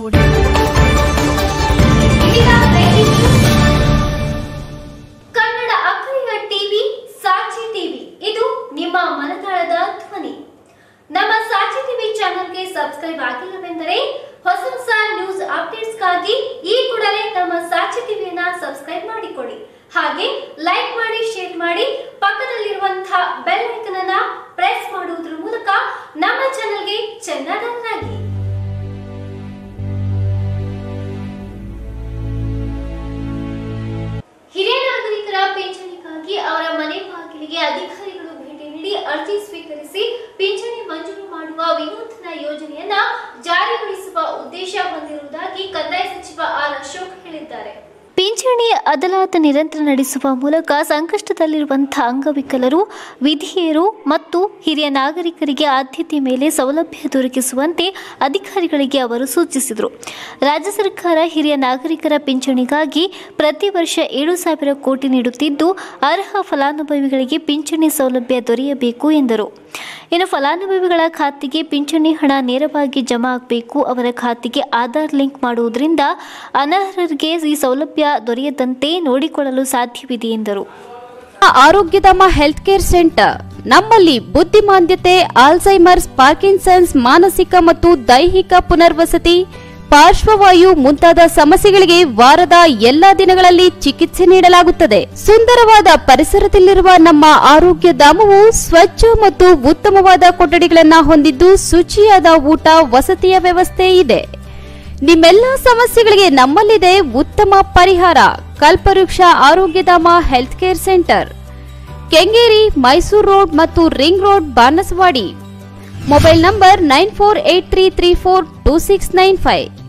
ನೋಡಿ ಇದೀಗ breaking news. Kannada ಅಖರಿಯ ಟಿವಿ ಸಾಕ್ಷಿ ಟಿವಿ ಇದು ನಿಮ್ಮ ಮನದಾಳದ ಧ್ವನಿ ನಮ್ಮ ಸಾಕ್ಷಿ ಟಿವಿ ಚಾನೆಲ್ಗೆ ಸಬ್ಸ್ಕ್ರೈಬ್ ಆಗಿಲ್ಲವೆಂದರೆ ಹೊಸ ಹೊಸ ನ್ಯೂಸ್ ಅಪ್ಡೇಟ್ಸ್ಗಾಗಿ ಈ ಕೂಡಲೇ ನಮ್ಮ ಸಾಕ್ಷಿ ಟಿವಿಯನ್ನ ಸಬ್ಸ್ಕ್ರೈಬ್ ಮಾಡಿಕೊಳ್ಳಿ ಹಾಗೆ ಲೈಕ್ ಮಾಡಿ ಶೇರ್ ಮಾಡಿ ಪಕ್ಕದಲ್ಲಿರುವಂತಹ ಬೆಲ್ ಐಕನ್ ಅನ್ನ ಪ್ರೆಸ್ ಮಾಡುವುದರ ಮೂಲಕ ನಮ್ಮ ಚಾನೆಲ್ಗೆ ಚೆನ್ನಡನ್ನಾಗಿ ಹಿರಿಯ ನಾಗರಿಕರ ಪಿಂಚಣಿಗಾಗಿ ಅವರ ಮನೆ ಬಾಗಿಲಿಗೆ ಅಧಿಕಾರಿಗಳು ಭೇಟಿ ನೀಡಿ ಅರ್ಜಿ ಸ್ವೀಕರಿಸಿ ಪಿಂಚಣಿ ಮಂಜೂರು ಮಾಡುವ ವಿನೂತನ ಯೋಜನೆಯನ್ನ ಜಾರಿಗೊಳಿಸುವ ಉದ್ದೇಶ ಹೊಂದಿರುವುದಾಗಿ ಕಂದಾಯ ಸಚಿವ ಆರ್ ಅಶೋಕ್ ಹೇಳಿದ್ದಾರೆ ಪಿಂಚಣಿ ಅದಾಲತ್ ನಿರಂತರ ನಡೆಸುವ ಮೂಲಕ ಸಂಕಷ್ಟದಲ್ಲಿರುವಂತಹ ಅಂಗವಿಕಲರು ವಿಧಿಯರು ಮತ್ತು ಹಿರಿಯ ನಾಗರಿಕರಿಗೆ ಆದ್ಯತೆ ಮೇಲೆ ಸೌಲಭ್ಯ ದೊರಕಿಸುವಂತೆ ಅಧಿಕಾರಿಗಳಿಗೆ ಅವರು ಸೂಚಿಸಿದರು ರಾಜ್ಯ ಸರ್ಕಾರ ಹಿರಿಯ ನಾಗರಿಕರ ಪಿಂಚಣಿಗಾಗಿ ಪ್ರತಿ ವರ್ಷ ಏಳು ಸಾವಿರ ಕೋಟಿ ನೀಡುತ್ತಿದ್ದು ಅರ್ಹ ಫಲಾನುಭವಿಗಳಿಗೆ ಪಿಂಚಣಿ ಸೌಲಭ್ಯ ದೊರೆಯಬೇಕು ಎಂದರು ಇನ್ನು ಫಲಾನುಭವಿಗಳ ಖಾತೆಗೆ ಪಿಂಚಣಿ ಹಣ ನೇರವಾಗಿ ಜಮಾ ಆಗಬೇಕು ಅವರ ಖಾತೆಗೆ ಆಧಾರ್ ಲಿಂಕ್ ಮಾಡುವುದರಿಂದ ಅನರ್ಹರಿಗೆ ಈ ಸೌಲಭ್ಯ ದೊರೆಯದಂತೆ ನೋಡಿಕೊಳ್ಳಲು ಸಾಧ್ಯವಿದೆ ಎಂದರು ಆರೋಗ್ಯಧಾಮ ಹೆಲ್ತ್ ಕೇರ್ ಸೆಂಟರ್ ನಮ್ಮಲ್ಲಿ ಬುದ್ಧಿಮಾಂದ್ಯತೆ ಆಲ್ಝೈಮರ್ಸ್ ಪಾರ್ಕಿನ್ಸನ್ಸ್ ಮಾನಸಿಕ ಮತ್ತು ದೈಹಿಕ ಪುನರ್ವಸತಿ ಪಾರ್ಶ್ವವಾಯು ಮುಂತಾದ ಸಮಸ್ಯೆಗಳಿಗೆ ವಾರದ ಎಲ್ಲಾ ದಿನಗಳಲ್ಲಿ ಚಿಕಿತ್ಸೆ ನೀಡಲಾಗುತ್ತದೆ ಸುಂದರವಾದ ಪರಿಸರದಲ್ಲಿರುವ ನಮ್ಮ ಆರೋಗ್ಯ ಧಾಮವು ಸ್ವಚ್ಛ ಮತ್ತು ಉತ್ತಮವಾದ ಕೊಠಡಿಗಳನ್ನ ಹೊಂದಿದ್ದು ಶುಚಿಯಾದ ಊಟ ವಸತಿಯ ವ್ಯವಸ್ಥೆ ಇದೆ ನಿಮ್ಮೆಲ್ಲ ಸಮಸ್ಯೆಗಳಿಗೆ ನಮ್ಮಲ್ಲಿದೆ ಉತ್ತಮ ಪರಿಹಾರ Kalpavriksha Arogyadhama health care centre Kengeri Mysore road ಮತ್ತು ring road Banasawadi mobile number nine four eight three three four two six nine five